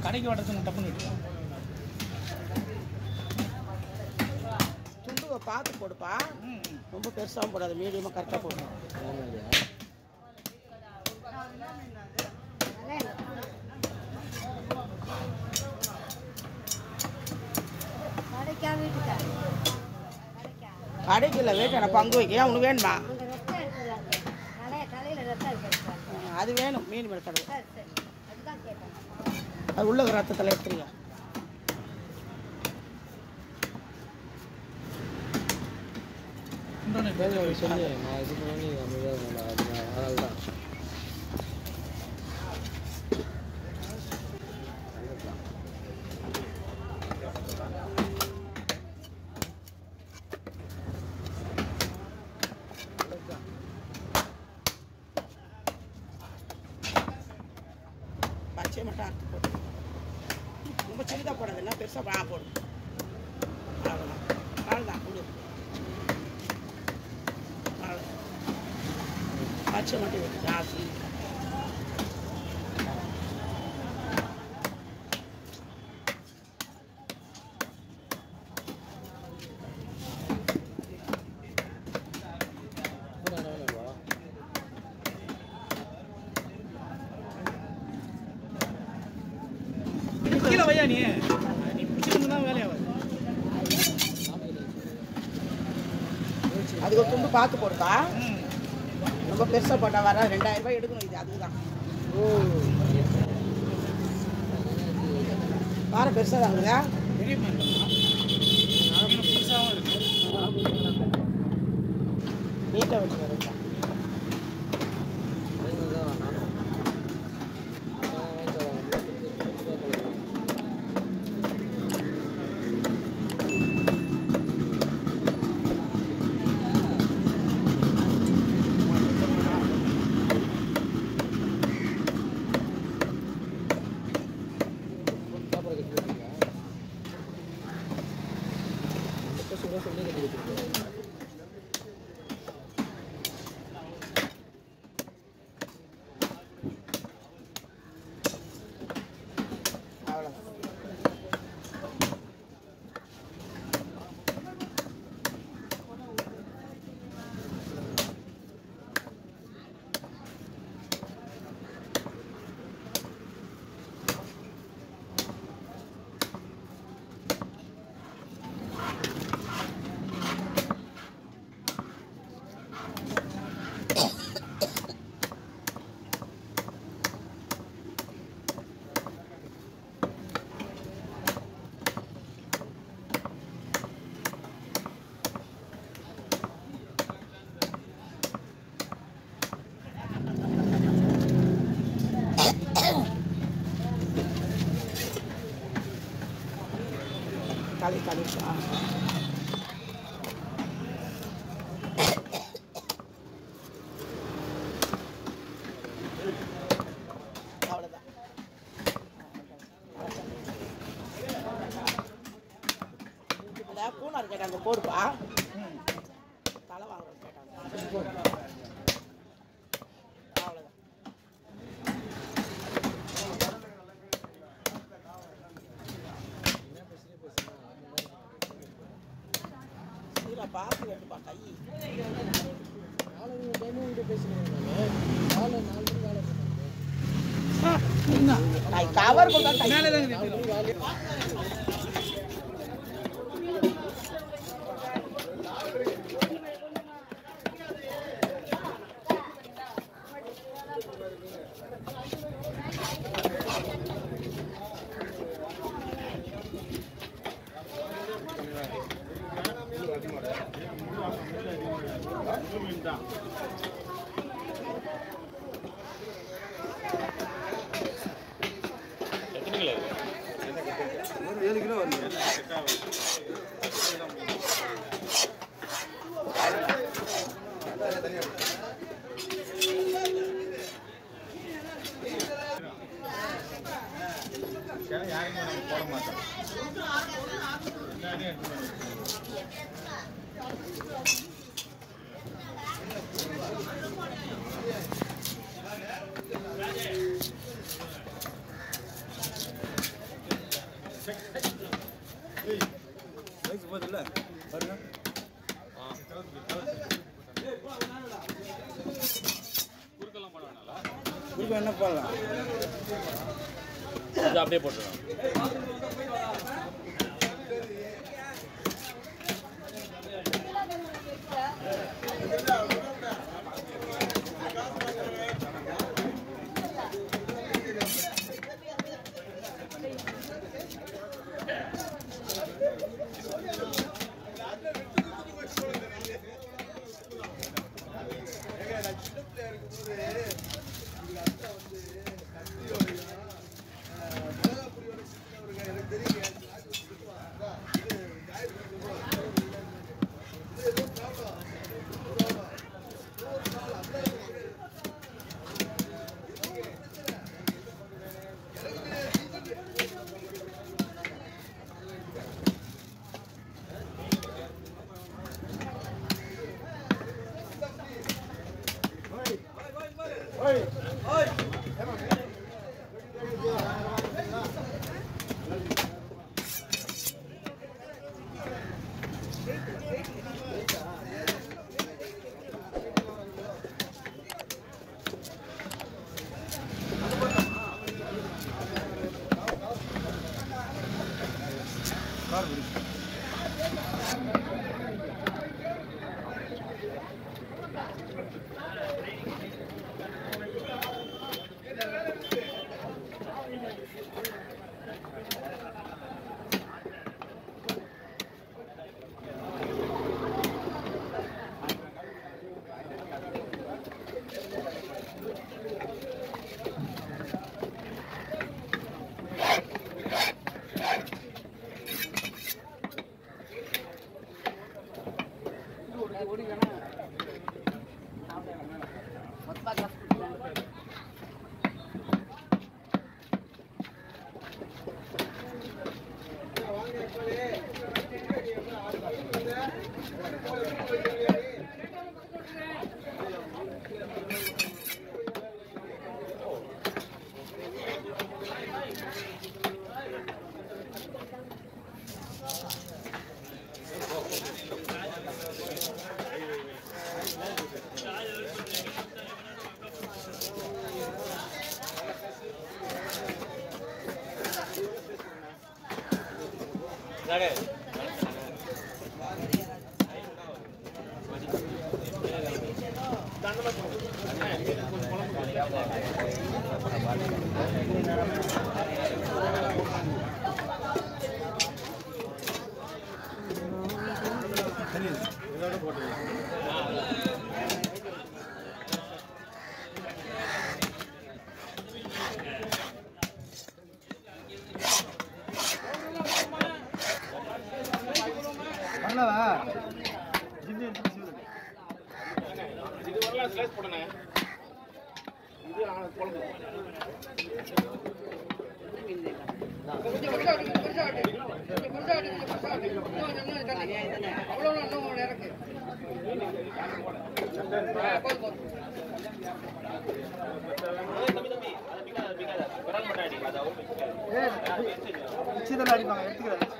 கடைக்கு வடத்துக்கு டப்புன்னு விட்டுருவோம் துண்டுவை பார்த்து போடுப்பா ம் ம். ரொம்ப பெருசாகவும் போடாது மீடியமாக கரெக்டாக போடணும் கடைக்கா வீட்டுக்கா கடைக்கா கடைக்கு இல்லை வேட்டை பங்கு வைக்க ஏன் உனக்கு வேணுமா அங்கே ரத்தம் எடுத்துடலாம் கடை தலையில் ரத்தம் எடுத்துக்கலாம் ம், அது வேணும் மீன் மேல் கடவுள் சரி சரி அதுதான் கேட்டேன் அது உள்ள ரத்தத்தில் எடுத்துருங்க இன்னொன்னு பேர் சொல்லி நான் இது பண்ணி அமைதியாக இருந்தேன் அதனால தான் பச்சை மட்டும் அறுத்து போடு ரொம்ப சின்னதாக போடாது என்ன பெருசாக ஆ போடும் அவ்வளோதான் அவ்வளோதான் கொடு அவ்வளோதான். பச்சை மட்டும் வெட்டு ஜாஸ்தி கீழே வையா நீ நீ பிடிச்சிருந்து தான் வேலையாகாது அதுக்கு ஒரு துண்டு பார்த்து போடுப்பா ம் ரொம்ப பெருசாக போட்டால் வர ரெண்டாயிரம் ரூபாய் எடுக்கணும் இது அதுதான் பாறை பெருசாக தாங்குதா பெரிய மீன் தான் மீன் புதுசாகவும் இருக்கு நீட்டாக வச்சு வரப்பா அவ்வளோதான் களி களி ஆ அவ்வளோதான் அந்த பூனார் கேட்டாங்க போடுப்பா தலை வாங்க கேட்டாங்க அவ்வளோதான் சீரா பார்த்து வெட்டுப்பா கை கவர் கொடுத்தா கை மேலே தான் இருக்குது முப்பது இல்லை பாருங்க குறுக்க என்ன போடலாம் இது அப்படியே போட்டுருவோம் கார் பிடி பண்ணவா ஜிம்மி எடுத்து சிவன் இது வரலாம் ஸ்லைஸ் போடணே இது நான் குழம்பு மிக்சி தான் அடிப்பாங்க எடுத்துக்கிறேன்